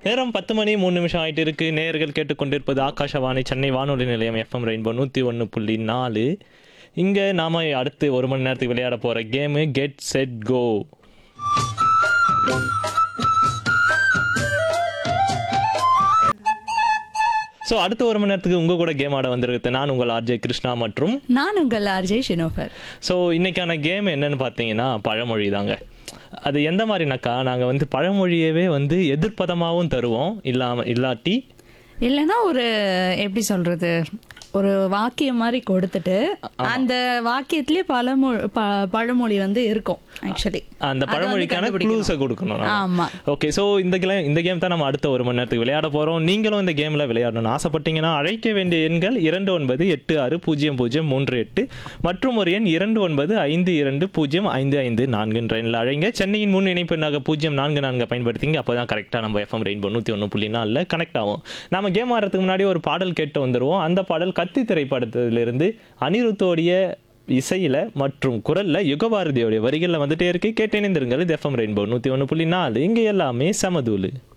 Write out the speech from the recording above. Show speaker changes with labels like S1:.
S1: நேரம் பத்து மணி மூணு நிமிஷம் ஆயிட்டு இருக்கு நேயர்கள் கேட்டுக்கொண்டிருப்பது ஆகாஷவாணி சென்னை வானொலி நிலையம் எஃப்எம் ரெயின்போ நூற்றி ஒன்று புள்ளி நாலு இங்கே நாம அடுத்து ஒரு மணி நேரத்துக்கு விளையாட போகிற game get set go so அடுத்த ஒரு மணி நேரத்துக்கு உங்கள் கூட கேம் ஆட வந்திருக்கு நான் உங்கள் ஆர்ஜே கிருஷ்ணா மற்றும்
S2: நான் உங்கள் ஆர்ஜே ஷினோஃபர்
S1: ஸோ இன்னைக்கான கேம் என்னன்னு பார்த்தீங்கன்னா பழமொழி தாங்க அது எந்த மாதிரினாக்கா நாங்கள் வந்து பழமொழியவே வந்து எதிர்ப்பதமாகவும் தருவோம் இல்லாமல் இல்லாட்டி
S2: இல்லைன்னா ஒரு எப்படி சொல்றது ஒரு வாக்கியம் மாதிரி கொடுத்துட்டு அந்த வாக்கியத்திலே பழமொ ப- பழமொழி வந்து இருக்கும் ஆக்சுவலி
S1: அந்த பழமொழிக்கான க்ளூஸை கொடுக்கணும் நாம.
S2: ஆமா
S1: ஓகே ஸோ இந்த கேம் இந்த கேம் தான் நம்ம அடுத்த ஒரு மணி நேரத்துக்கு விளையாட போகிறோம் நீங்களும் இந்த கேமில் விளையாடணும்னு ஆசைப்பட்டீங்கன்னா அழைக்க வேண்டிய எண்கள் இரண்டு ஒன்பது எட்டு ஆறு பூஜ்ஜியம் பூஜ்ஜியம் மூன்று எட்டு மற்றும் ஒரு எண் இரண்டு ஒன்பது ஐந்து இரண்டு பூஜ்ஜியம் ஐந்து ஐந்து நான்குன்ற எண்ணில் அழைங்க சென்னையின் முன் இணைப்பு எண்ணாக பூஜ்ஜியம் நான்கு நான்கு பயன்படுத்திங்க அப்போ தான் கரெக்டாக நம்ம எஃப்எம் ரெயின்போ நூற்றி ஒன்று புள்ளி நாலில் கனெக்ட் ஆகும் நம்ம கேம் ஆடுறதுக்கு முன்னாடி ஒரு பாடல் கேட்டு வந்துடுவோம் அந்த பாடல் கத்தி திரைப்படத்திலிருந்து அனிருத்தோடைய இசையில மற்றும் குரல்ல யுகபாரதியோடைய வரிகளில் வந்துட்டே இருக்கு கேட்டேனேந்திருங்கள் இது எஃப்எம் ரெயின்போ நூற்றி ஒன்று புள்ளி நாலு இங்கே எல்லாமே சமதூளு